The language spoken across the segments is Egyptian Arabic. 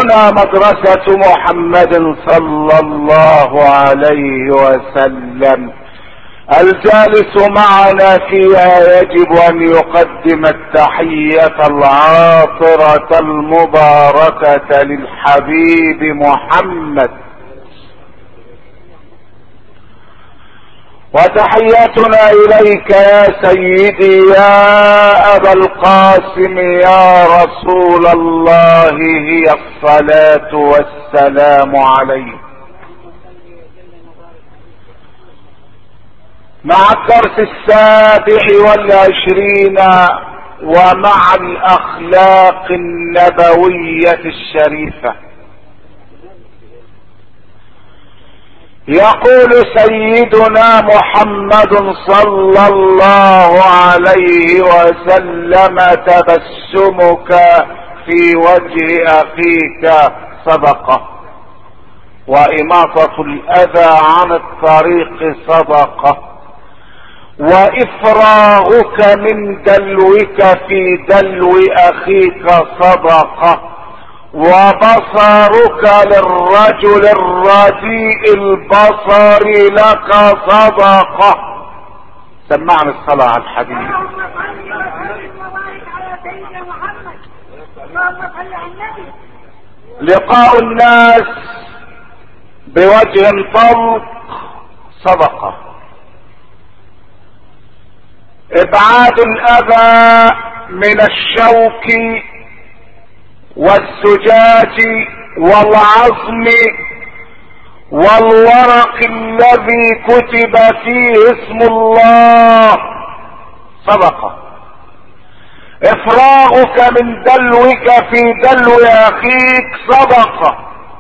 هنا مدرسة محمد صلى الله عليه وسلم الجالس معنا فيها يجب ان يقدم التحية العاطرة المباركة للحبيب محمد وتحياتنا اليك يا سيدي يا ابا القاسم يا رسول الله هي الصلاة والسلام عليك مع الدرس السابع والعشرين ومع الاخلاق النبوية الشريفة يقول سيدنا محمد صلى الله عليه وسلم تبسمك في وجه اخيك صدقه واماطه الاذى عن الطريق صدقه وافراغك من دلوك في دلو اخيك صدقه وبصرك للرجل الرديء البصر لك صدقه سمعنا الصلاه على الحبيب اللهم صل وسلم وبارك على سيدنا محمد اللهم صل على النبي لقاء الناس بوجه طلق صدقه ابعاد الاذى من الشوك والزجاج والعظم والورق الذي كتب فيه اسم الله صدقه افراغك من دلوك في دلو اخيك صدقه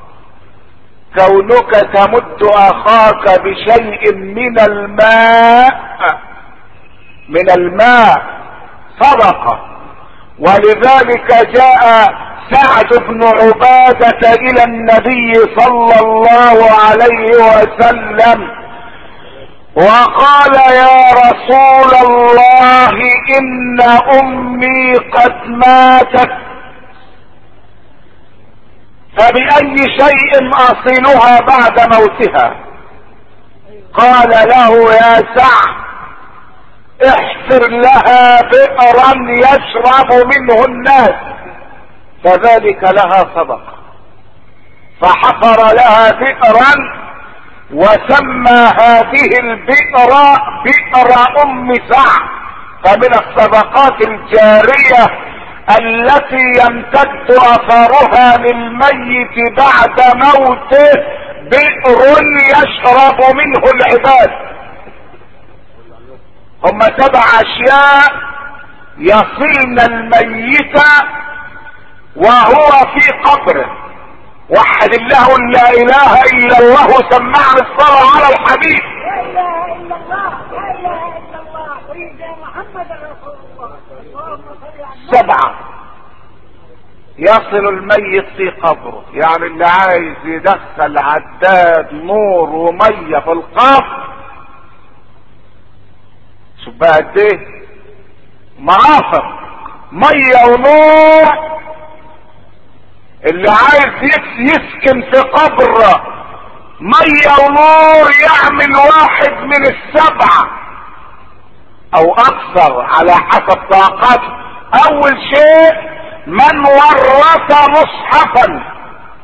كونك تمد اخاك بشيء من الماء من الماء صدقه ولذلك جاء سعد بن عبادة الى النبي صلى الله عليه وسلم وقال يا رسول الله ان امي قد ماتت فبأي شيء اصلها بعد موتها قال له يا سعد احفر لها بئرا يشرب منه الناس فذلك لها صدقه فحفر لها بئرا وسمى هذه البئر بئر ام سعد فمن الصدقات الجاريه التي يمتد اثرها للميت بعد موته بئر يشرب منه العباد هم سبع اشياء يصلن الميت وهو في قبره وحد الله لا اله الا الله سمعنا الصلاة على الحبيب لا اله الا الله لا اله الا الله سيدنا محمد رسول الله اللهم صل على النبي سبعة يصل الميت في قبره يعني اللي عايز يدخل عداد نور ومية في القبر شوف بقى قد ايه مرافق مية ونور اللي عايز يس- يسكن في قبر مية ونور يعمل واحد من السبعة او اكثر على حسب طاقته اول شيء من ورث مصحفا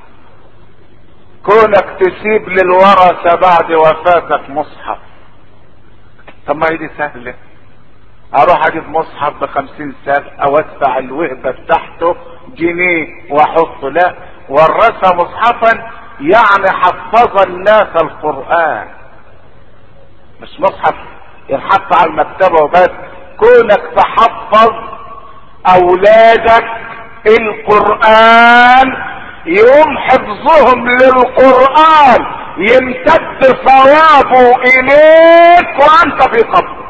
كونك تسيب للورثة بعد وفاتك مصحف طب ما هي دي سهلة اروح اجيب مصحف بخمسين سنة او ادفع الوهبة بتاعته جنيه واحطه لا ورث مصحفا يعني حفظ الناس القرآن مش مصحف ينحط على المكتبة وبس كونك تحفظ اولادك القرآن يوم حفظهم للقرآن يمتد ثوابه اليك وانت في قبر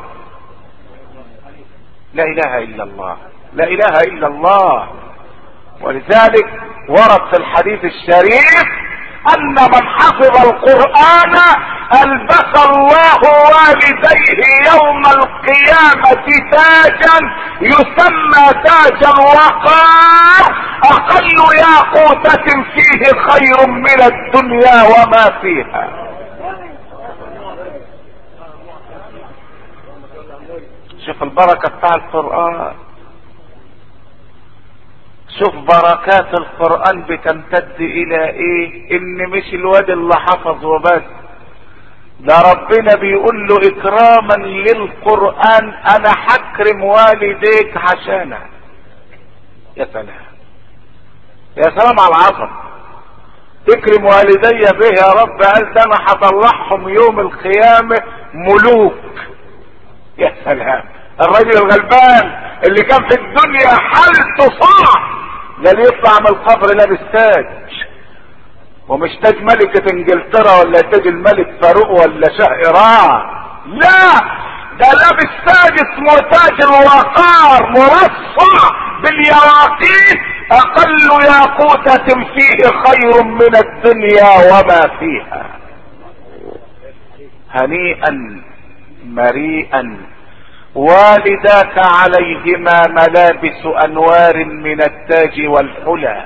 لا اله الا الله لا اله الا الله ولذلك ورد في الحديث الشريف ان من حفظ القرآن البس الله والديه يوم القيامة تاجا يسمى تاج الوقار اقل ياقوتة فيه خير من الدنيا وما فيها شوف البركة بتاع القرآن شوف بركات القرآن بتمتد الى ايه ان مش الواد اللي حفظ وبس ده ربنا بيقول له اكراما للقرآن انا حكرم والديك عشانك يا سلام يا سلام على العظم تكرم والدي به يا رب قال ده انا هطلعهم يوم القيامة ملوك يا سلام الراجل الغلبان اللي كان في الدنيا حالته صعب ده اللي يطلع من القبر لابس تاج ومش تاج ملكة انجلترا ولا تاج الملك فاروق ولا شه ايران لا ده لابس تاج اسمه تاج الوقار مرصع باليواقيت اقل ياقوتة فيه خير من الدنيا وما فيها هنيئا مريئا والداك عليهما ملابس انوار من التاج والحلى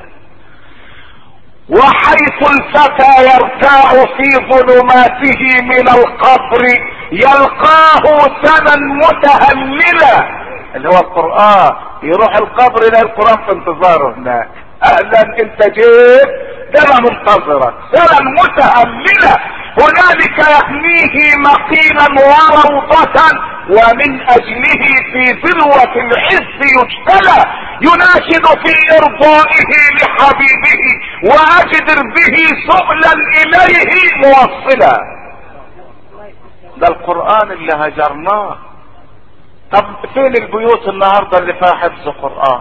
وحيث الفتى يرتاع في ظلماته من القبر يلقاه سنا متهللا اللي هو القرآن يروح القبر يلاقي القرآن في انتظاره هناك اهلا انت جيت ده انا منتظرك سنا متهللا هنالك يحميه مقيلا وروضة ومن اجله في ذروة العز يجتلى يناشد في ارضائه لحبيبه واجدر به سؤلا اليه موصلا ده القرآن اللي هجرناه طب فين البيوت النهاردة اللي فيها حفظ قرآن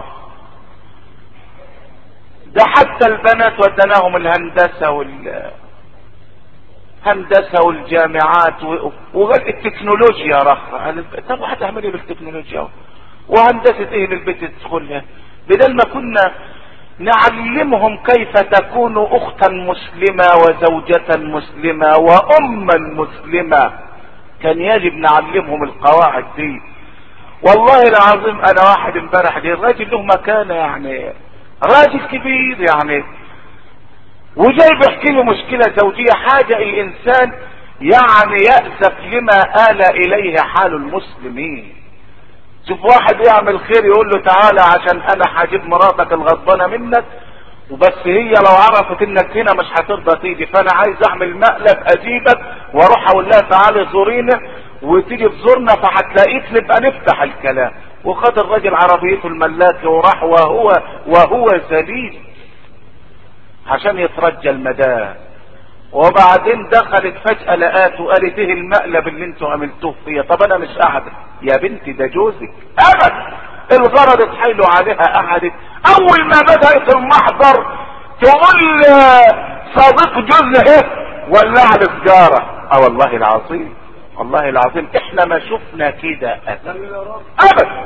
ده حتى البنات ودناهم الهندسة وال هندسة والجامعات و... وقال التكنولوجيا رخ طب هتعمل ايه بالتكنولوجيا وهندسة ايه للبيت تدخلها بدل ما كنا نعلمهم كيف تكون اختا مسلمة وزوجة مسلمة واما مسلمة كان يجب نعلمهم القواعد دي والله العظيم انا واحد امبارح دي الراجل له مكانة يعني راجل كبير يعني وجاي بيحكي لي مشكلة زوجية حاجة الانسان يعني يأسف لما آل اليه حال المسلمين شوف واحد يعمل خير يقول له تعالى عشان انا هجيب مراتك الغضبانة منك وبس هي لو عرفت انك هنا مش هترضى تيجي فانا عايز اعمل مقلب اجيبك واروح اقول لها تعالي زورينا وتيجي تزورنا فهتلاقيك نبقى نفتح الكلام وخد الراجل عربيته الملاكي وراح وهو وهو ذليل عشان يترجى المدام وبعدين دخلت فجأة لقاته قالت ايه المقلب اللي انتوا عملتوه فيا طب انا مش قاعدة يا بنتي ده جوزك ابدا الغرض اتحايلوا عليها قعدت اول ما بدأت المحضر تقول صديق جوزها ولع لي سجارة اه والله العظيم والله العظيم احنا ما شفنا كده ابدا ابدا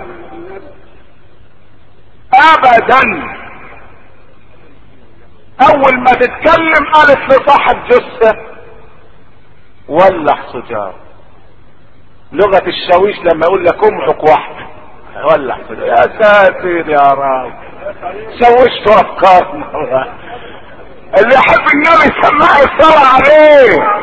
ابدا اول ما تتكلم قالت لصاحب جثة ولع سجارة لغة الشاويش لما يقول لك امعك واحدة ولع سجارة يا ساتر يا رب شوشتوا افكارنا اللي يحب النبي سماه الصلاة عليه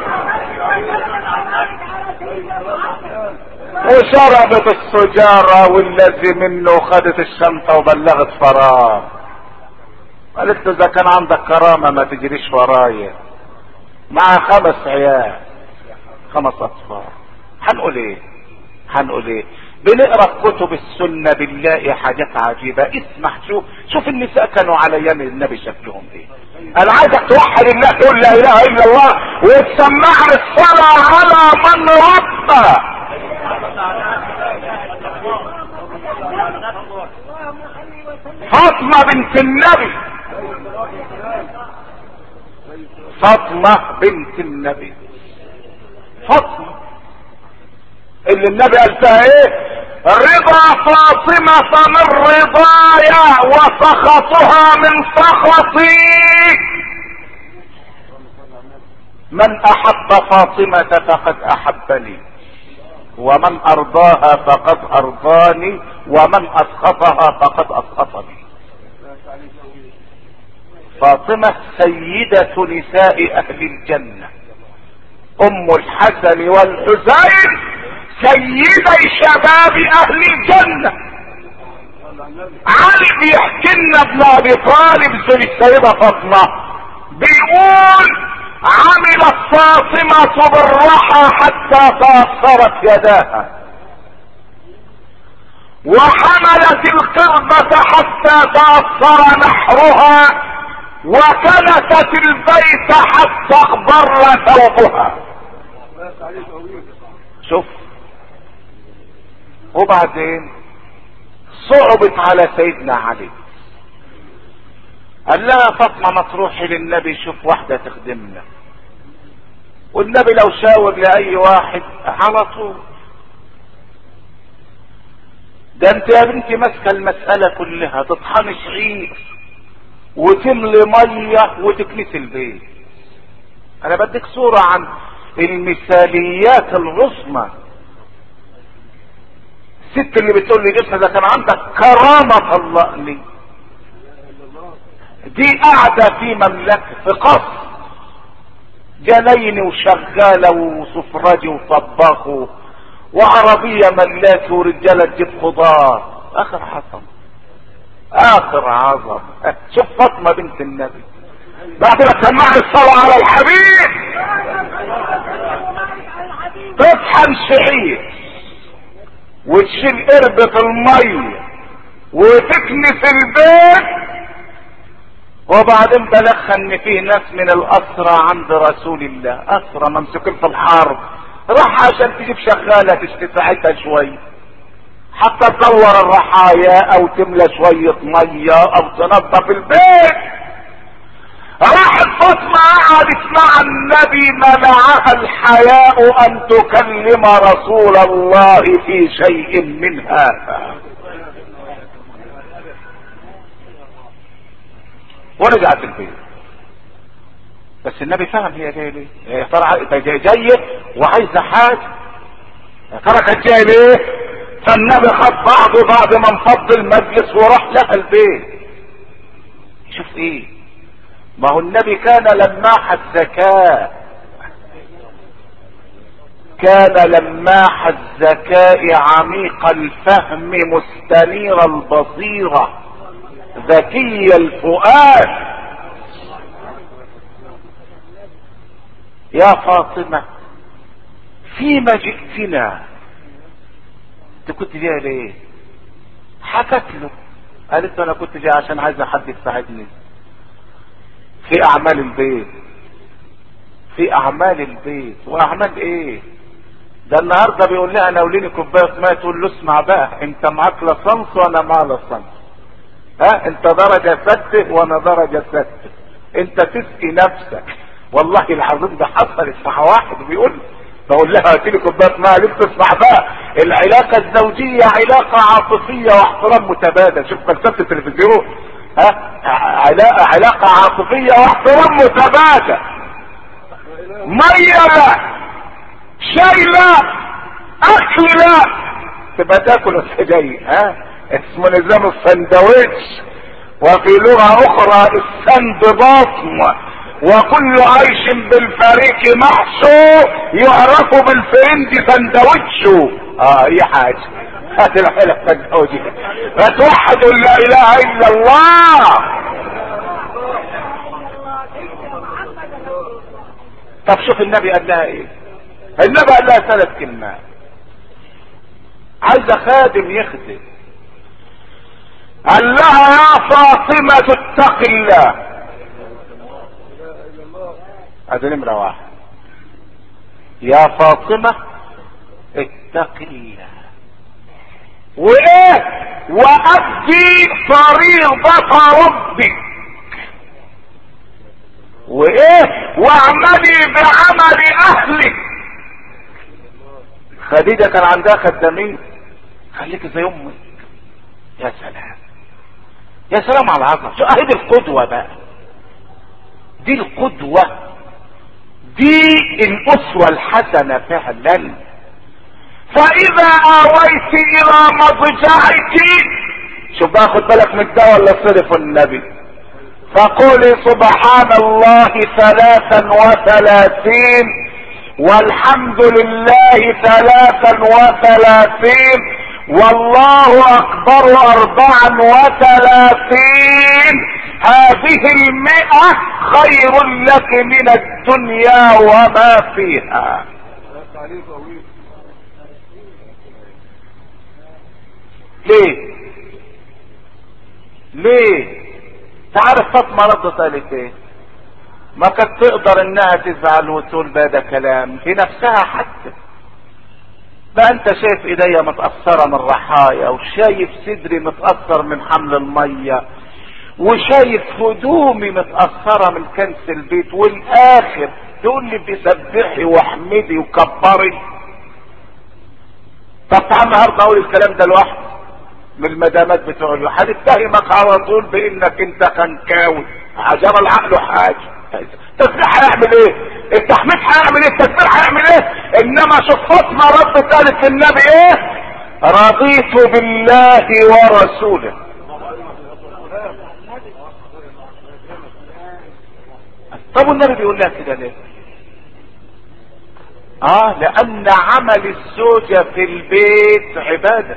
وشربت السجارة والذي منه خدت الشنطة وبلغت فراغ قالت له اذا كان عندك كرامة ما تجريش ورايا مع خمس عيال خمس اطفال هنقول ايه هنقول ايه بنقرا كتب السنه بنلاقي حاجات عجيبه اسمع شوف شوف النساء كانوا على ايام النبي شكلهم ايه انا عايزك توحد الله تقول لا اله الا الله وتسمعني الصلاه على من ربى فاطمه بنت النبي فاطمه بنت النبي فاطمه اللي النبي قال فيها ايه رضا فاطمة من رضايا وسخطها من سخطي من احب فاطمة فقد احبني ومن ارضاها فقد ارضاني ومن اسخطها فقد اسخطني فاطمة سيدة نساء اهل الجنة ام الحسن والحسين سيدي شباب اهل الجنة علي بيحكي لنا ابن ابي طالب زي السيدة فاطمة بيقول عملت فاطمة بالرحى حتى تأثرت يداها وحملت القربة حتى تأثر نحرها وكنست البيت حتى اخضر ثوبها شوف وبعدين صعبت على سيدنا علي قال لها فاطمه ما تروحي للنبي شوف واحده تخدمنا والنبي لو شاور لاي واحد على طول ده انت يا بنتي ماسكه المساله كلها تطحني شعير وتملي ميه وتكنسي البيت انا بديك صوره عن المثاليات العظمى الست اللي بتقول لي جسمها ده كان عندك كرامة الله لي دي قاعدة في مملكة في قصر جناين وشغالة وسفراجي وطباخ وعربية ملاك ورجالة تجيب خضار اخر حصل اخر عظم شوف فاطمة بنت النبي بعد ما سمعنا الصلاة على الحبيب تطحن شعير وتشيل قربة المية وتكنس البيت وبعدين بلغها ان في ناس من الاسرى عند رسول الله اسرى ممسوكين في الحرب راح عشان تجيب شغالة تستساعدها شوية حتى تدور الرحايا او تملى شوية مية او تنظف البيت راحت فاطمة قعدت مع النبي منعها الحياء ان تكلم رسول الله في شيء من هذا ورجعت البيت بس النبي فهم هي جايه ليه هي ترى جايه وعايزه حاجه يا ترى كانت جايه ليه فالنبي خد بعضه بعد ما انفض المجلس وراح لها البيت شوف ايه ما هو النبي كان لماح الذكاء كان لماح الذكاء عميق الفهم مستنير البصيرة ذكي الفؤاد يا فاطمة فيما جئتنا انت كنت جاي ليه حكت له قالت له انا كنت جاي عشان عايزه حد يساعدني في اعمال البيت في اعمال البيت واعمال ايه ده النهارده بيقول لها ناوليني كوبايه ميه تقول له اسمع بقى انت معاك لصنص وانا معايا لصنص ها انت درجه سته وانا درجه سته انت تسقي نفسك والله العظيم ده حصلت مع واحد بيقول بقول لها هاتي لي كوبايه ميه ليه تسمع بقى العلاقه الزوجيه علاقه عاطفيه واحترام متبادل شوف فلسفه التلفزيون ها علاقه علاقه عاطفيه واحترام متبادل ميه لا شاي لا اكل لا تبقى تاكل السجاي ها اسمه نظام السندوتش وفي لغة اخرى السند بطن وكل عيش بالفريق محشو يعرف بالفرنج سندوتشو اه اي حاجة هات الحلقة سندوتش فتوحدوا لا اله الا الله طب شوف النبي قال لها ايه النبي قال لها ثلاث كلمات عايزه خادم يخدم قال لها يا فاطمة اتق الله هذا نمرة واحد يا فاطمة اتق الله وايه وأدي فريضة ربك وايه واعملي بعمل اهلك خديجة كان عندها خدامين خليك زي امك يا سلام يا سلام على العظمة شو اهي دي القدوة بقى دي القدوة دي الاسوة الحسنة فعلا فاذا اويت الى مضجعك شوف بقى خد بالك من ده ولا صرف النبي فقولي سبحان الله ثلاثا وثلاثين والحمد لله ثلاثا وثلاثين والله اكبر اربعا وثلاثين هذه المئة خير لك من الدنيا وما فيها ليه ليه تعرف فاطمة ردت قالت ايه ما كانت تقدر انها تزعل وتقول بقى ده كلام في نفسها حتى بقى انت شايف ايديا متأثرة من رحايا وشايف صدري متأثر من حمل المية وشايف هدومي متأثرة من كنس البيت والاخر تقول لي بسبحي واحمدي وكبري طب تعال النهارده اقول الكلام ده لوحده من المدامات بتوع اليوم هنتهمك على طول بانك انت خنكاوي عجب العقل حاجه التسبيح هيعمل ايه التحميد هيعمل ايه التسبيح هيعمل ايه انما شوف فاطمه رب قالت للنبي ايه رضيت بالله ورسوله طب والنبي بيقول لها كده ليه اه لان عمل الزوجة في البيت عبادة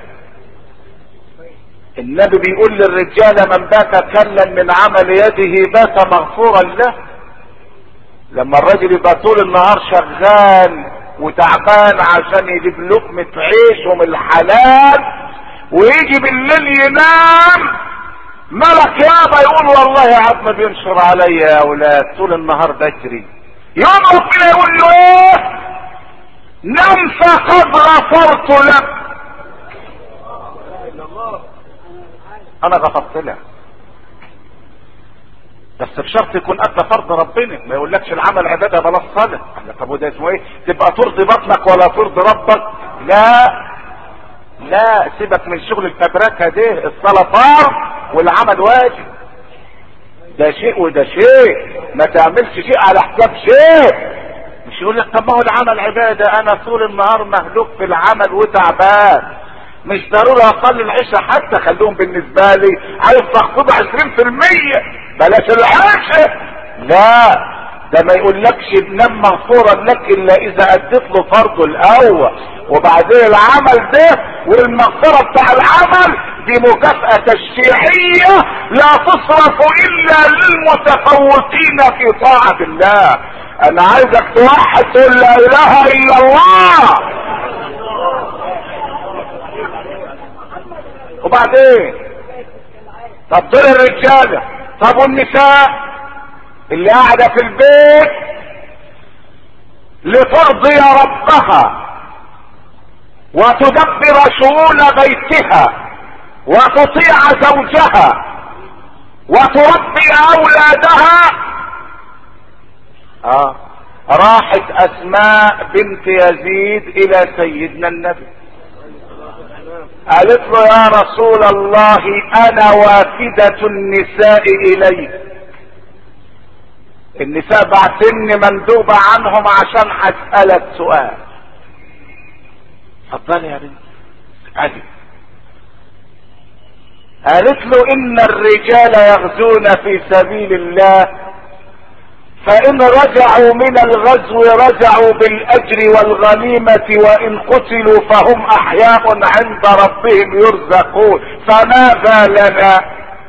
النبي بيقول للرجال من بات كلا من عمل يده بات مغفورا له لما الراجل يبقى طول النهار شغال وتعبان عشان يجيب لقمة عيشه من الحلال ويجي بالليل ينام ملك يابا يقول والله يا عم بينشر عليا يا اولاد طول النهار بجري يوم ربنا يقول له ايه نم فقد غفرت لك انا غفرت لك بس بشرط يكون ادى فرض ربنا ما يقولكش العمل عباده بلا الصلاه طب وده اسمه ايه تبقى ترضي بطنك ولا ترضي ربك لا لا سيبك من شغل الفبركه ده الصلاه فرض والعمل واجب ده شيء وده شيء ما تعملش شيء على حساب شيء مش يقول لك طب ما هو العمل عباده انا طول النهار مهلوك في العمل وتعبان مش ضروري اصلي العشاء حتى خليهم بالنسبه لي عايز تخفض 20% بلاش العشاء لا ده ما يقولكش نام مغفورا لك الا اذا اديت له فرضه الاول وبعدين العمل ده والمغفره بتاع العمل دي مكافاه تشريعيه لا تصرف الا للمتفوقين في طاعه الله انا عايزك توحد تقول لا اله الا الله وبعدين طب دول الرجاله طب والنساء اللي قاعده في البيت لترضي ربها وتدبر شؤون بيتها وتطيع زوجها وتربي اولادها اه راحت اسماء بنت يزيد الى سيدنا النبي قالت له يا رسول الله انا وافدة النساء اليك النساء بعتني مندوبة عنهم عشان هسألك سؤال اتفضلي يا بنت عادي قالت له ان الرجال يغزون في سبيل الله فان رجعوا من الغزو رجعوا بالاجر والغنيمة وان قتلوا فهم احياء عند ربهم يرزقون فماذا لنا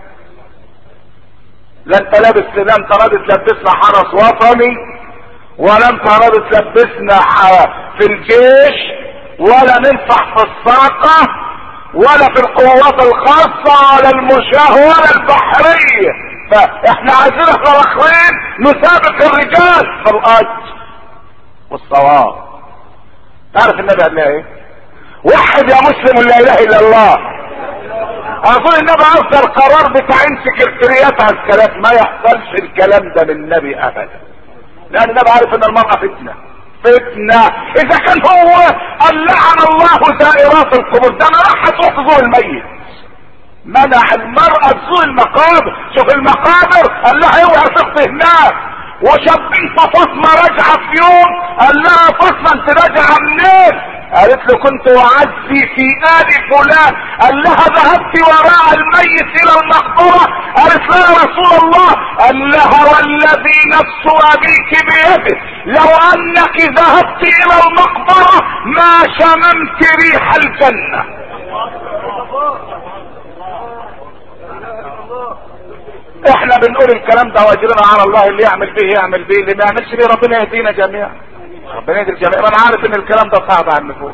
لا انت لابس لا انت راضي تلبسنا حرس وطني ولا انت راضي تلبسنا في الجيش ولا ننفع في الصاقة ولا في القوات الخاصة ولا المشاه ولا البحرية فاحنا عايزين احنا الاخرين نسابق الرجال في الاجر والصواب تعرف النبي قال لها ايه وحد يا مسلم لا اله الا الله اظن النبي اصدر قرار بتعيين سكرتريات عسكريات ما يحصلش الكلام ده من النبي ابدا لان النبي عارف ان المرأة فتنة فتنة اذا كان هو قال لعن الله زائرات القبور ده انا راح تروح تزور الميت منع المرأة تزور المقابر شوف المقابر قال لها اوعى تخطي هناك وشاف بنت فاطمة راجعة في يوم قال لها فاطمة انت راجعة منين قالت له كنت اعزي في ال فلان قال لها ذهبت وراء الميت الى المقبرة قالت لها يا رسول الله قال لها والذي نفس ابيك بيده لو انك ذهبت الى المقبرة ما شممت ريح الجنة احنا بنقول الكلام ده واجرنا على الله اللي يعمل به يعمل به اللي ما يعملش به ربنا يهدينا جميعا ربنا يهدي الجميع انا عارف ان الكلام ده صعب على النفوس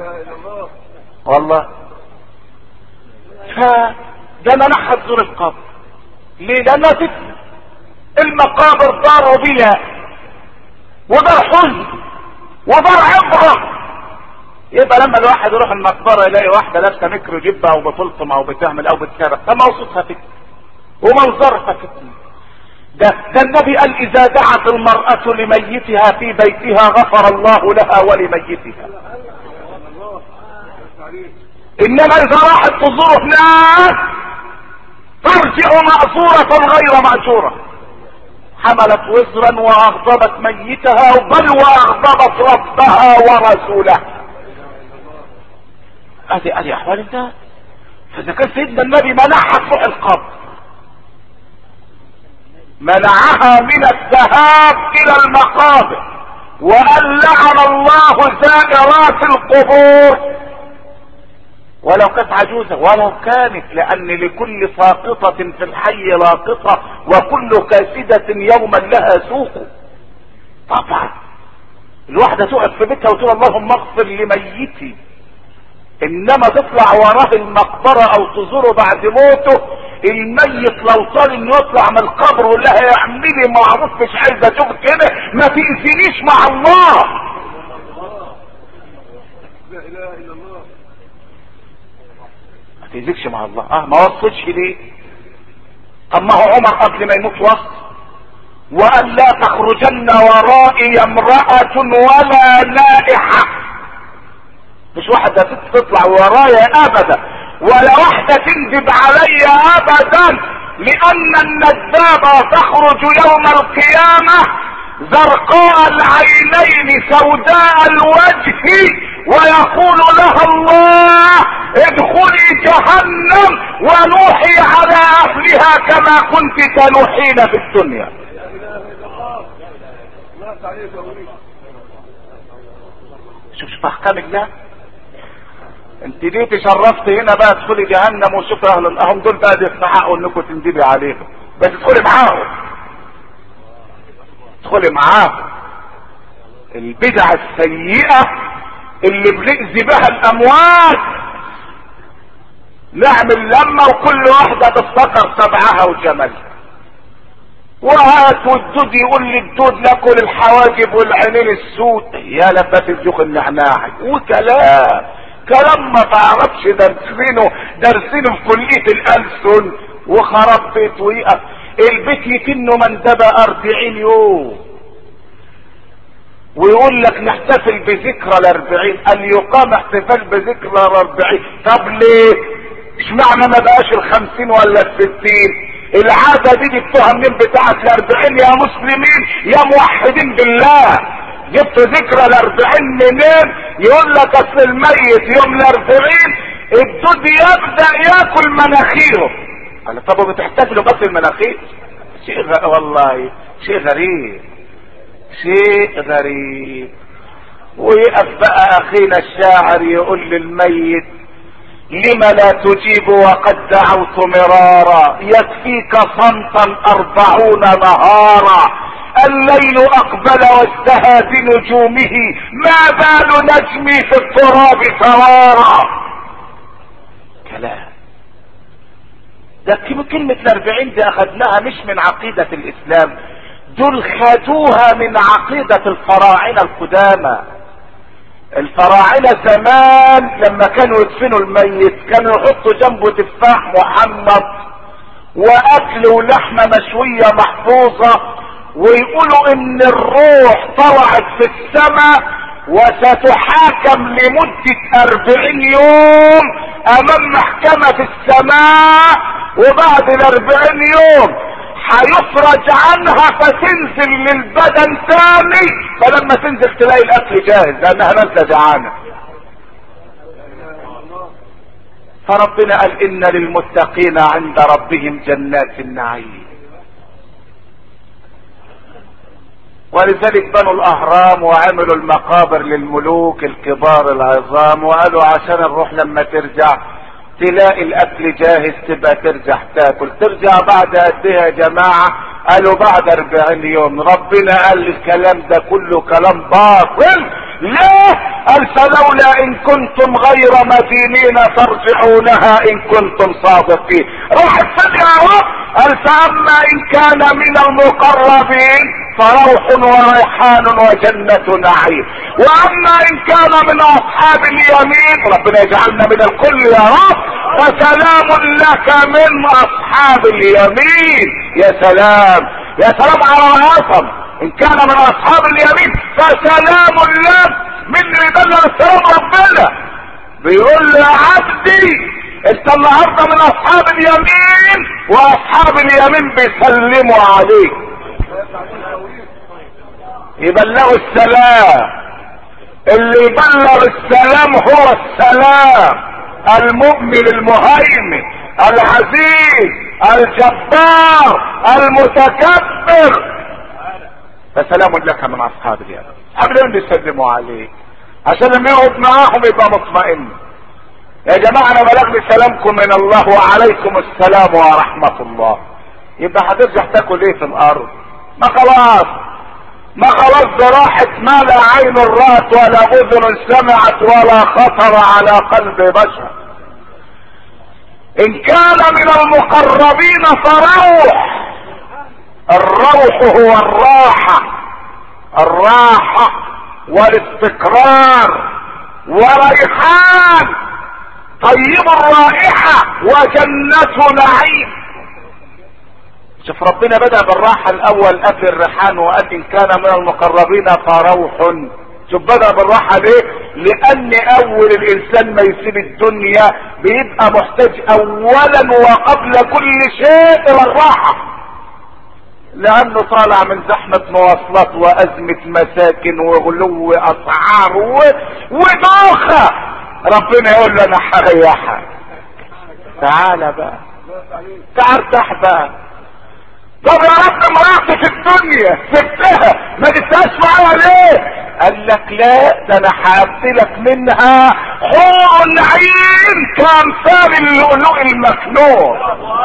والله ف ده منحها تزور القبر ليه لانها فتنه المقابر دار بلا ودار حزن ودار عبره يبقى لما الواحد يروح المقبره يلاقي واحده لابسه ميكرو جبه او بتلطم او بتعمل او بتسرق طب ما وصفها فتنه ومنظرها فتنه ده, ده النبي قال اذا دعت المرأة لميتها في بيتها غفر الله لها ولميتها انما اذا راحت تزور هناك ترجع مأسورة غير مأجورة حملت وزرا واغضبت ميتها بل واغضبت ربها ورسوله ادي ادي احوال الناس فاذا كان سيدنا النبي منعها تروح القبر منعها من الذهاب الى المقابر وان لعن الله زائرات القبور ولو كانت عجوزة ولو كانت لان لكل ساقطة في الحي لاقطة وكل كاسدة يوما لها سوق طبعا الواحدة تقف في بيتها وتقول اللهم اغفر لميتي انما تطلع وراه المقبرة او تزوره بعد موته الميت لو طال انه يطلع من القبر ولا اعملي معروف مش عايز اشوف كده ما تأذينيش مع الله لا اله الا الله ما تأذيكش مع الله اه ما وصلش ليه طب ما هو عمر قبل ما يموت وصل وان لا تخرجن ورائي امرأة ولا نائحة مش واحدة ست تطلع ورايا ابدا ولا واحدة تندب علي ابدا لان الندابة تخرج يوم القيامة زرقاء العينين سوداء الوجه ويقول لها الله ادخلي جهنم ونوحي على اهلها كما كنت تنوحين في الدنيا لا اله الا الله الله تعالى يقول شوف شوف احكام الله انت ليه تشرفت هنا بقى تدخلي جهنم وشوف اهل اهم دول بقى يستحقوا انكم تندبي عليهم بس ادخلي معاهم ادخلي معاهم البدع السيئة اللي بنأذي بها الاموات نعمل لما وكل واحدة تفتكر سبعها وجملها وهات والدود يقول لي الدود ناكل الحواجب والعينين السود يا لفات الجوخ النعناعي وكلام كلام ما تعرفش درسينه درسينه في كلية الألسن وخرب بيت ويقف البيت يكنه مندبة أربعين يوم ويقول لك نحتفل بذكرى الأربعين أن يقام احتفال بذكرى الأربعين طب ليه؟ اشمعنى ما بقاش الخمسين ولا الستين؟ العادة دي جبتوها منين بتاعت الأربعين يا مسلمين يا موحدين بالله جبت ذكرى الأربعين منين؟ يقول لك أصل الميت يوم الأربعين الدود يبدأ ياكل مناخيره قال طب وبتحتفلوا بس المناخير؟ شيء غ... والله شيء غريب شيء غريب ويقف بقى اخينا الشاعر يقول للميت لم لا تجيب وقد دعوت مرارا يكفيك صمتا اربعون نهارا الليل اقبل وازدهى بنجومه ما بال نجمي في التراب توارى كلام ده كلمة الاربعين دي اخدناها مش من عقيدة الاسلام دول خدوها من عقيدة الفراعنة القدامى الفراعنة زمان لما كانوا يدفنوا الميت كانوا يحطوا جنبه تفاح محمد واكل ولحمة مشوية محفوظة ويقولوا ان الروح طلعت في السماء وستحاكم لمدة اربعين يوم امام محكمة في السماء وبعد الاربعين يوم هيفرج عنها فتنزل للبدن تاني فلما تنزل تلاقي الاكل جاهز لانها نازله جعانه فربنا قال ان للمتقين عند ربهم جنات النعيم ولذلك بنوا الاهرام وعملوا المقابر للملوك الكبار العظام وقالوا عشان الروح لما ترجع تلاقي الاكل جاهز تبقى ترجع تاكل ترجع بعد قد ايه يا جماعه قالوا بعد اربعين يوم ربنا قال الكلام ده كله كلام باطل ليه قال فلولا ان كنتم غير مدينين ترجعونها ان كنتم صادقين راحت فين يا رب قال فاما ان كان من المقربين فروح وريحان وجنة نعيم واما ان كان من اصحاب اليمين ربنا يجعلنا من الكل يا رب فسلام لك من اصحاب اليمين يا سلام يا سلام على العصم ان كان من اصحاب اليمين فسلام لك من يبلغ السلام ربنا بيقول له يا عبدي انت النهارده من اصحاب اليمين واصحاب اليمين بيسلموا عليك يبلغوا السلام اللي يبلغ السلام هو السلام المؤمن المهيمن العزيز الجبار المتكبر فسلام لك من اصحاب اليمين اصحاب اليمين بيسلموا عليك عشان لما يقعد معاهم يبقى مطمئن يا جماعة انا بلغني سلامكم من الله وعليكم السلام ورحمة الله يبقى هترجع تاكل ايه في الارض ما خلاص ما خلاص ده راحت ما لا عين رأت ولا اذن سمعت ولا خطر على قلب بشر ان كان من المقربين فروح الروح هو الراحة الراحة والاستقرار وريحان طيب الرائحة وجنة نعيم شوف ربنا بدأ بالراحة الأول قبل الريحان وقال إن كان من المقربين فروح شوف بدأ بالراحة ليه؟ لأن أول الإنسان ما يسيب الدنيا بيبقى محتاج أولا وقبل كل شيء إلى الراحة لأنه طالع من زحمة مواصلات وأزمة مساكن وغلو أسعار و... ودوخة ربنا يقول له أنا هريحك تعالى بقى تعال ارتاح بقى طب يا رب مراتي في الدنيا سبتها ما جبتهاش معايا ليه قال لك لا ده انا هابدلك منها حور العين كامثال اللؤلؤ المكنون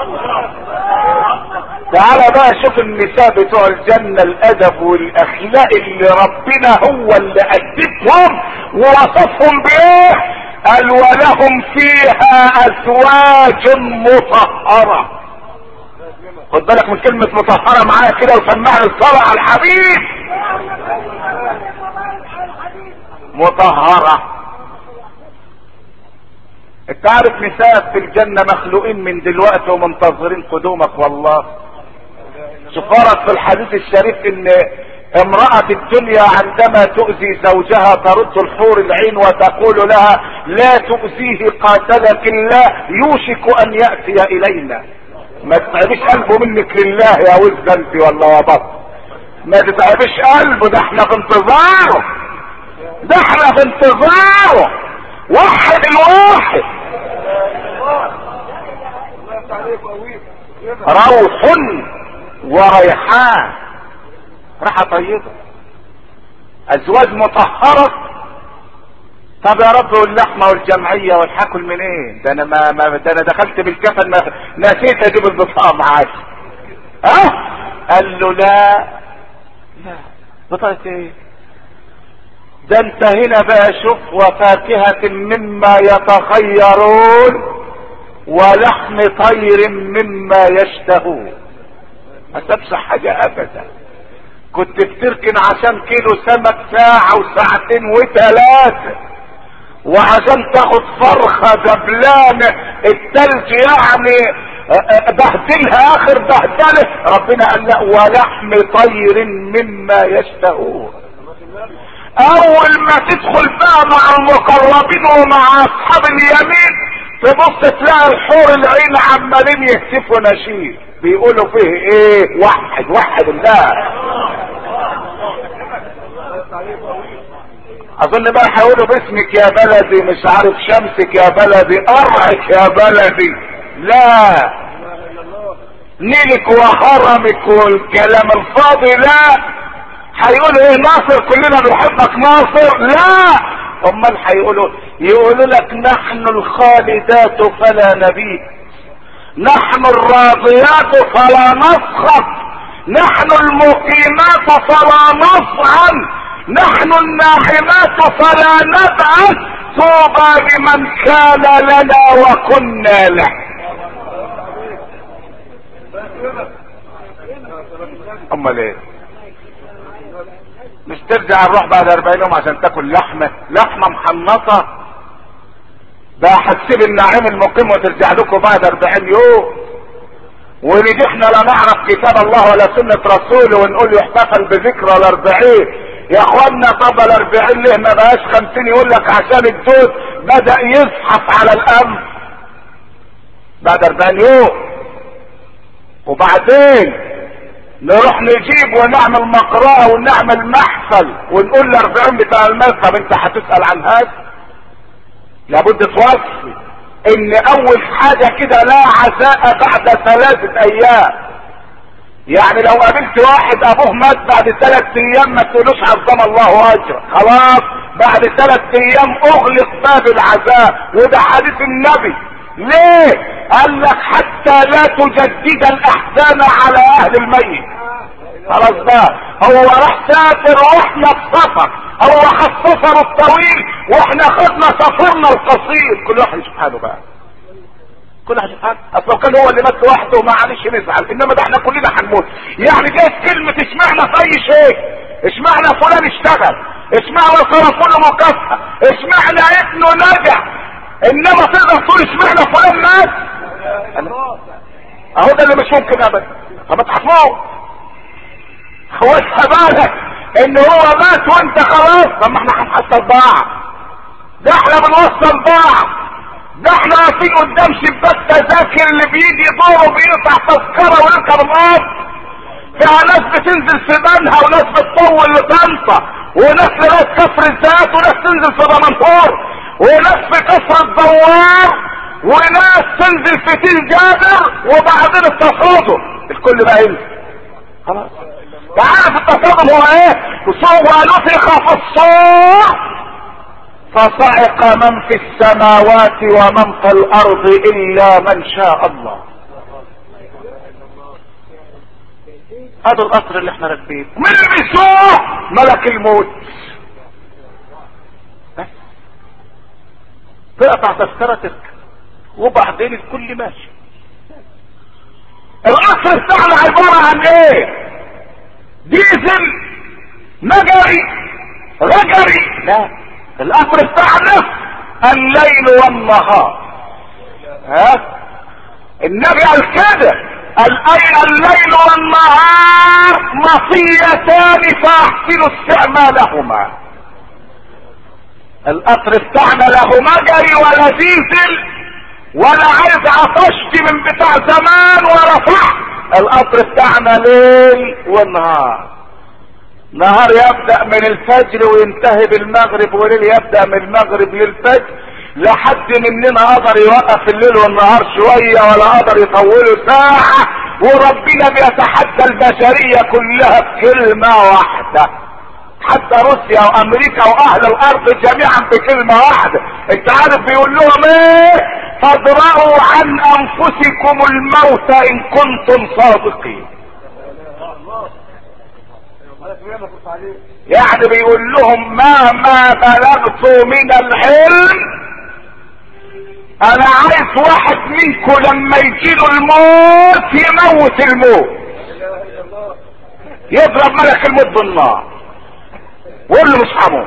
تعالى بقى شوف النساء بتوع الجنة الادب والاخلاق اللي ربنا هو اللي ادبهم ووصفهم بايه قال ولهم فيها ازواج مطهره خد بالك من كلمة مطهرة معايا كده وسمعني الصلاة على الحبيب مطهرة انت عارف نساء في الجنة مخلوقين من دلوقتي ومنتظرين قدومك والله شوف ورد في الحديث الشريف ان امرأة الدنيا عندما تؤذي زوجها ترد الحور العين وتقول لها لا تؤذيه قاتلك الله يوشك ان يأتي الينا ما تتعبش قلبه منك لله يا وزة انت ولا وبط ما تتعبش قلبه ده احنا في انتظاره ده احنا في انتظاره وحد الواحد روح وريحان راحة طيبة ازواج مطهرة طب يا رب واللحمه والجمعيه والحاكل من ايه ده انا ما, ما ده انا دخلت بالكفن ما نسيت اجيب البطاقه معاك ها أه؟ قال له لا لا بطاقه ايه ده انت هنا بقى شوف وفاكهة مما يتخيرون ولحم طير مما يشتهون ما سابش حاجة ابدا كنت بتركن عشان كيلو سمك ساعة وساعتين وثلاثة وعشان تاخد فرخة دبلانة التلج يعني بهدلها اخر بهدله ربنا قال لا ولحم طير مما يشتهون اول ما تدخل بقى مع المقربين ومع اصحاب اليمين تبص تلاقي الحور العين عمالين يهتفوا نشيد بيقولوا فيه ايه وحد وحد الله اظن بقى هيقولوا باسمك يا بلدي مش عارف شمسك يا بلدي قرعك يا بلدي لا نيلك وهرمك والكلام الفاضي لا هيقولوا ايه ناصر كلنا بنحبك ناصر لا امال هيقولوا يقولوا لك نحن الخالدات فلا نبيت نحن الراضيات فلا نسخط نحن المقيمات فلا نصعن نحن الناعمات فلا نبعث طوبى لمن كان لنا وكنا له امال ايه مش ترجع نروح بعد 40 يوم عشان تاكل لحمه لحمه محنطه ده هتسيب النعيم المقيم وترجع لكم بعد 40 يوم ونيجي احنا لا نعرف كتاب الله ولا سنة رسوله ونقول يحتفل بذكرى الاربعين يا اخوانا طب الاربعين ليه ما بقاش خمسين يقول لك عشان الدود بدأ يزحف على الامر بعد اربعين يوم وبعدين نروح نجيب ونعمل مقرأة ونعمل محفل ونقول الاربعين بتاع المذهب انت هتسأل عن هذا لابد توصي ان اول حاجة كده لا عزاء بعد ثلاثة ايام يعني لو قابلت واحد ابوه مات بعد ثلاث ايام ما تقولوش عظم الله اجره خلاص بعد ثلاث ايام اغلق باب العزاء وده حديث النبي ليه قال لك حتى لا تجدد الاحزان على اهل الميت خلاص بقى هو راح سافر واحنا في سفر هو خد سفر الطويل واحنا خدنا سفرنا القصير كل واحد يشوف حاله بقى كل واحد يشوف حاله اصل كان هو اللي مات لوحده معلش نزعل انما ده احنا كلنا هنموت يعني جايز كلمة اشمعنى في اي شيء اشمعنى فلان اشتغل اشمعنى كله مكافأة اشمعنى ابنه نجح انما تقدر تقول اشمعنى فلان مات اهو ده اللي مش ممكن ابدا طب تحفظوه هو بالك ان هو مات وانت خلاص طب ما احنا هنحصل بعض ده احنا بنوصل بعض ده احنا واقفين قدام شباك تذاكر اللي بيجي دوره بيقطع تذكره ويركب القطر فيها ناس بتنزل في بنها وناس بتطول لطنطا وناس لغايه كفر الذات وناس تنزل في دمنهور وناس في كفر الدوار وناس تنزل في تل جابر وبعدين التصادم الكل بقى ينزل خلاص تعرف التصادم هو ايه وصوه نفخ في الصور فصعق من في السماوات ومن في الارض الا من شاء الله هذا القطر اللي احنا راكبينه من اللي بيسوق ملك الموت بس تقطع تذكرتك وبعدين الكل ماشي القطر بتاعنا عبارة عن ايه ديزل مجري رجري لا القطر بتاعنا الليل والنهار ها النبي قال كده الاي الليل والنهار مطيتان فاحسنوا استعمالهما القطر بتاعنا له مجري ولا ديزل ولا عايز عطشت من بتاع زمان ورفعت القطر بتاعنا ليل ونهار نهار يبدأ من الفجر وينتهي بالمغرب وليل يبدأ من المغرب للفجر لحد مننا قدر يوقف الليل والنهار شوية ولا قدر يطوله ساعة وربنا بيتحدى البشرية كلها بكلمة واحدة حتى روسيا وامريكا واهل الارض جميعا بكلمة واحدة انت عارف بيقول لهم ايه فادرأوا عن انفسكم الموت ان كنتم صادقين يعني بيقول لهم مهما بلغت من العلم انا عايز واحد منكم لما يجيله الموت يموت الموت يضرب ملك الموت بالنار ويقول له مش هموت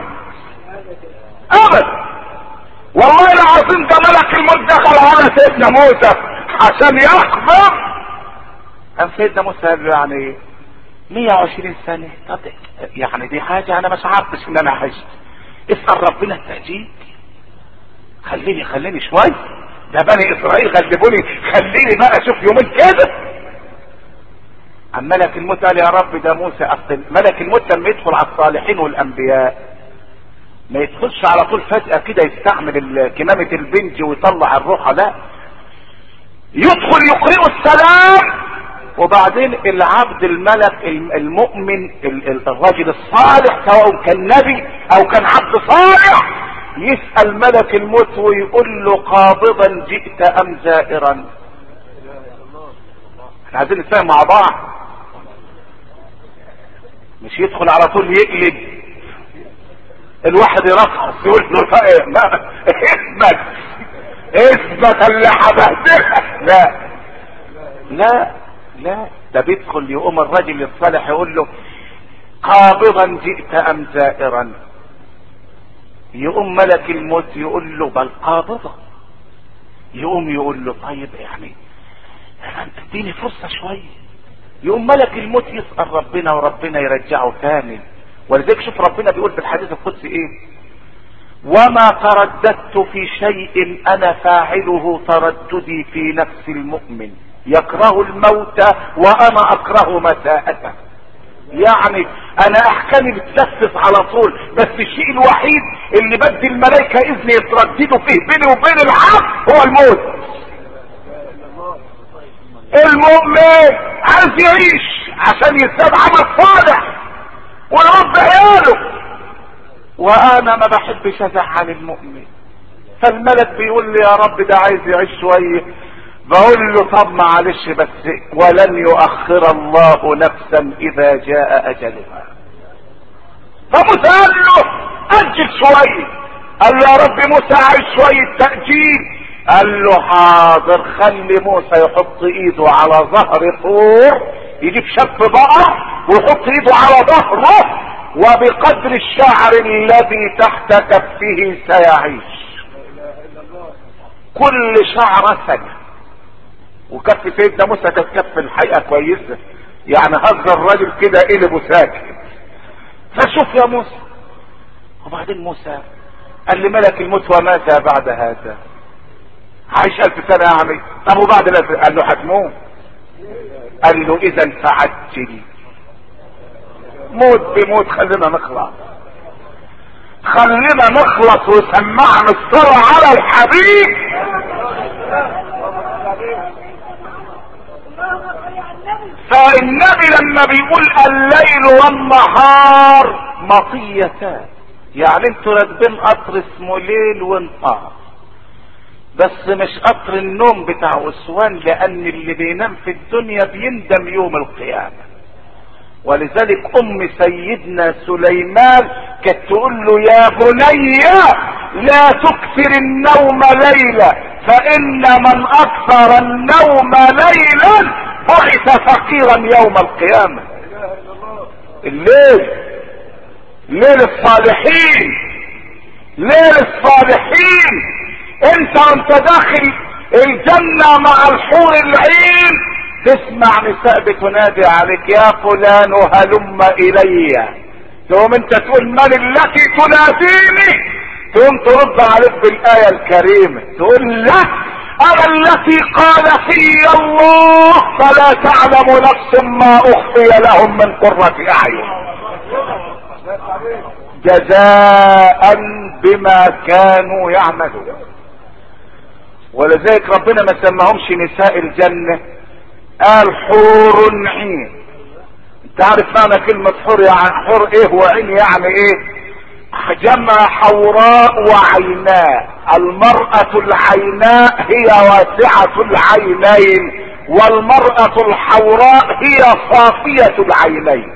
ابدا والله العظيم ده ملك الموت دخل على سيدنا موسى عشان يخبر قام سيدنا موسى قال له يعني ايه 120 سنة طب يعني دي حاجة انا مش عارفش ان انا عشت اسأل ربنا التأجيل خليني خليني شوي ده بني اسرائيل غلبوني خليني بقى اشوف يومين كده عن ملك الموت قال يا رب ده موسى اصل ملك الموت لما يدخل على الصالحين والانبياء ما يدخلش على طول فجأة كده يستعمل ال- كمامة البنج ويطلع الروح لا يدخل يقرئ السلام وبعدين العبد الملك الم- المؤمن ال- ال- الرجل الصالح سواء كان نبي او كان عبد صالح يسأل ملك الموت ويقول له قابضا جئت ام زائرا احنا عايزين نتفاهم مع بعض مش يدخل على طول يقلب الواحد يرفض يقول له طيب ما اثبت اثبت اللي حبهتها لا لا لا ده بيدخل يقوم الرجل الصالح يقول له قابضا جئت ام زائرا يقوم ملك الموت يقول له بل قابضة يقوم يقول له طيب يعني انت اديني فرصة شوية يقوم ملك الموت يسأل ربنا وربنا يرجعه تاني ولذلك شوف ربنا بيقول في الحديث القدسي ايه وما ترددت في شيء انا فاعله ترددي في نفس المؤمن يكره الموت وانا اكره مساءته يعني انا احكامي بتنفذ على طول بس الشيء الوحيد اللي بدي الملائكة اذن يترددوا فيه بيني وبين العبد هو الموت المؤمن عايز يعيش عشان يزداد عمل صالح ويرد عياله وانا ما بحبش ازعل المؤمن فالملك بيقول لي يا رب ده عايز يعيش شويه بقول له طب معلش بس ولن يؤخر الله نفسا اذا جاء اجلها فموسى قال له اجل شويه قال له يا رب موسى عايز شويه تاجيل قال له حاضر خلي موسى يحط ايده على ظهر طور يجيب شاب بقر ويحط ايده على ظهره وبقدر الشعر الذي تحت كفه سيعيش كل شعرة سنة وكف سيدنا موسى كانت كف الحقيقة كويسة يعني هز الراجل كده قلبه ساكت فشوف يا موسى وبعدين موسى قال لملك الموت وماذا بعد هذا عايش الف سنة يعني طب وبعد الالف قال له هتموت قال له اذا فعجل موت بموت خلينا نخلص خلينا نخلص وسمعنا الصلاة على الحبيب فالنبي لما بيقول الليل والنهار مطيتان يعني انتوا راكبين قطر اسمه ليل ونهار بس مش قطر النوم بتاع اسوان لان اللي بينام في الدنيا بيندم يوم القيامه ولذلك ام سيدنا سليمان كانت تقول له يا بني لا تكثر النوم ليلا فان من اكثر النوم ليلا بعث فقيرا يوم القيامة الليل ليل الصالحين ليل الصالحين انت وانت داخل الجنة مع الحور العين تسمع نساء بتنادي عليك يا فلان هلم الي تقوم انت تقول من التي تناديني تقوم ترد عليك بالايه الكريمه تقول لا انا التي قال في الله فلا تعلم نفس ما اخفي لهم من قرة اعين جزاء بما كانوا يعملون ولذلك ربنا ما سماهمش نساء الجنه قال حور عين انت عارف معنى كلمة حور يعني حور ايه وعين يعني ايه جمع حوراء وعيناء المرأة العيناء هي واسعة العينين والمرأة الحوراء هي صافية العينين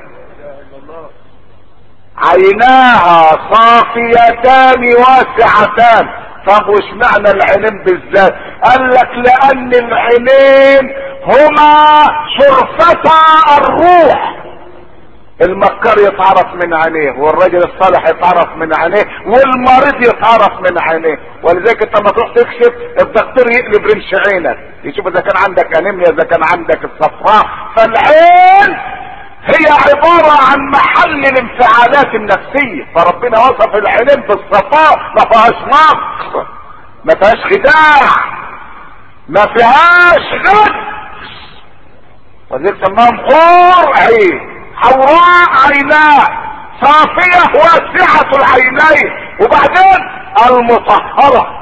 عيناها صافيتان واسعتان طب وش معنى العينين بالذات قال لك لان العينين هما شرفتا الروح المكار يتعرف من عينيه والراجل الصالح يتعرف من عينيه والمريض يتعرف من عينيه ولذلك انت لما تروح تكشف الدكتور يقلب رمش عينك يشوف اذا كان عندك انيميا اذا كان عندك الصفراء فالعين هي عبارة عن محل الانفعالات النفسية فربنا وصف العينين بالصفاء ما فيهاش نقص ما فيهاش خداع ما فيهاش غش وذلك سماهم حور عين حوراء عيناه صافية واسعة العينين وبعدين المطهرة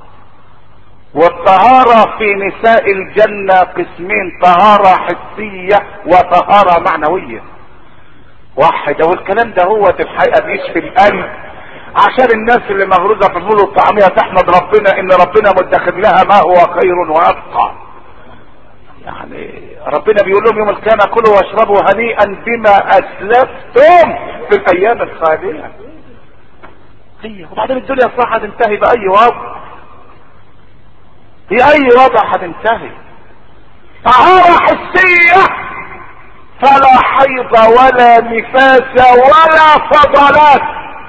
والطهارة في نساء الجنة قسمين طهارة حسية وطهارة معنوية واحدة والكلام ده هو في الحقيقة بيشفي القلب عشان الناس اللي مغروزة في الفول والطعمية تحمد ربنا ان ربنا مدخر لها ما هو خير وابقى يعني ربنا بيقول لهم يوم القيامة كلوا واشربوا هنيئا بما اسلفتم في الايام الخالية هي وبعدين الدنيا صح هتنتهي باي وضع بأي وضع هتنتهي طهارة حسية فلا حيض ولا نفاس ولا فضلات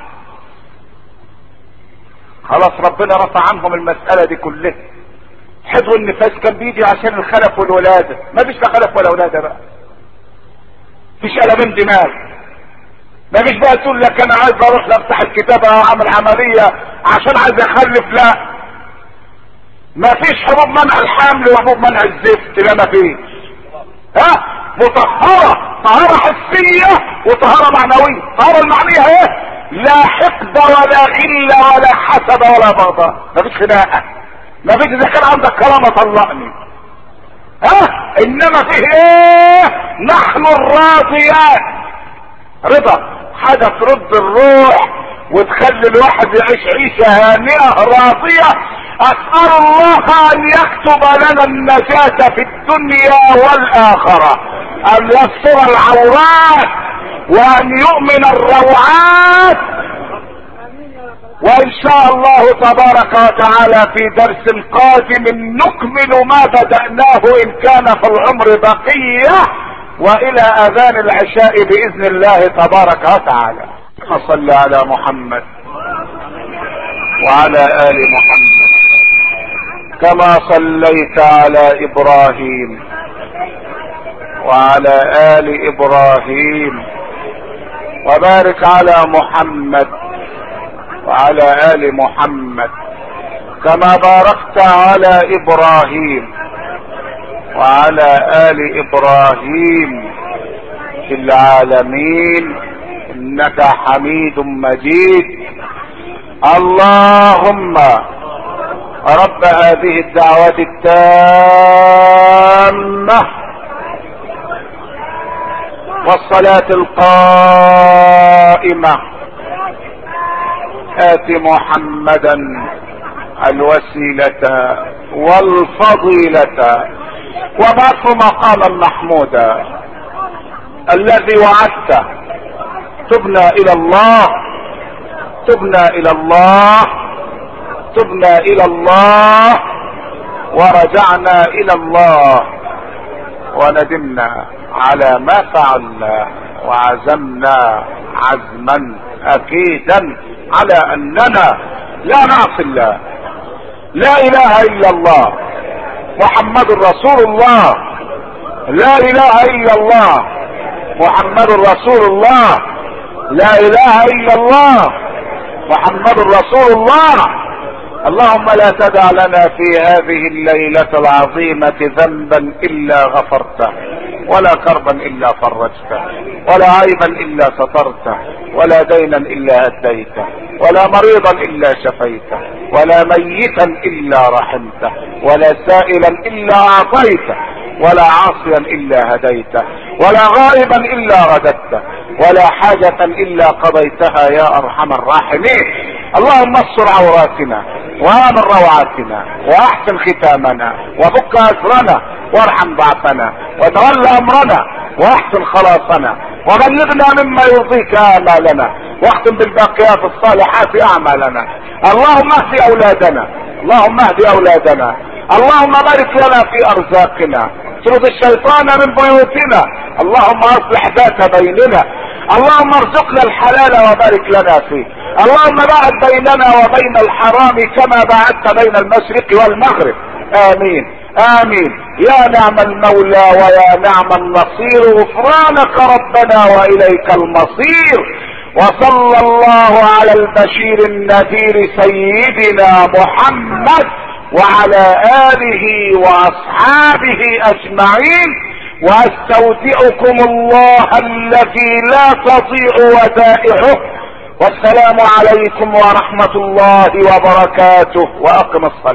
خلاص ربنا رفع عنهم المسألة دي كلها حيض والنفاس كان بيجي عشان الخلف والولادة ما فيش لا خلف ولا ولادة بقى فيش قلبين دماغ ما فيش بقى تقول لك انا عايز اروح افتح الكتابة واعمل عملية عشان عايز اخلف لا ما فيش حبوب منع الحمل وحبوب منع الزفت لا ما فيش ها مطهرة طهارة حسية وطهارة معنوية الطهارة المعنية ايه لا حقد ولا غل ولا حسد ولا بغضاء ما فيش خناقة ما فيش اذا كان عندك كرامة طلقني ها انما فيه ايه نحن الراضيات رضا حاجة ترد الروح وتخلي الواحد يعيش عيشة هانئة راضية اسأل الله ان يكتب لنا النجاة في الدنيا والاخرة ان يستر العورات وان يؤمن الروعات وان شاء الله تبارك وتعالى في درس قادم نكمل ما بدأناه ان كان في العمر بقية والى اذان العشاء باذن الله تبارك وتعالى فصل على محمد وعلى ال محمد كما صليت على ابراهيم وعلى ال ابراهيم وبارك على محمد وعلى ال محمد كما باركت على ابراهيم وعلى ال ابراهيم في العالمين انك حميد مجيد اللهم رب هذه الدعوة التامة والصلاة القائمة آت محمدا الوسيلة والفضيلة وبعث مقاما محمودا الذي وعدته تبنا الى الله تبنا الى الله تبنا الى الله ورجعنا الى الله وندمنا على ما فعلنا وعزمنا عزما اكيدا على اننا لا نعصي الله لا اله الا الله محمد رسول الله لا اله الا الله محمد رسول الله لا اله الا الله محمد رسول الله اللهم لا تدع لنا في هذه الليلة العظيمة ذنبا الا غفرته ولا كربا الا فرجته ولا عيبا الا سترته ولا دينا الا اديته ولا مريضا الا شفيته ولا ميتا الا رحمته ولا سائلا الا اعطيته ولا عاصيا الا هديته ولا غائبا الا رددته ولا حاجة الا قضيتها يا ارحم الراحمين اللهم استر عوراتنا وامن روعاتنا واحسن ختامنا وفك اسرنا وارحم ضعفنا وتول امرنا واحسن خلاصنا وبلغنا مما يرضيك امالنا واختم بالباقيات الصالحات اعمالنا اللهم اهد اولادنا اللهم اهد اولادنا اللهم بارك لنا في ارزاقنا اطرد الشيطان من بيوتنا اللهم اصلح ذات بيننا اللهم ارزقنا الحلال وبارك لنا فيه اللهم باعد بيننا وبين الحرام كما باعدت بين المشرق والمغرب امين امين يا نعم المولى ويا نعم النصير غفرانك ربنا واليك المصير وصلى الله على البشير النذير سيدنا محمد وعلى اله واصحابه اجمعين واستودعكم الله الذي لا تضيع ودائعه والسلام عليكم ورحمة الله وبركاته واقم الصلاة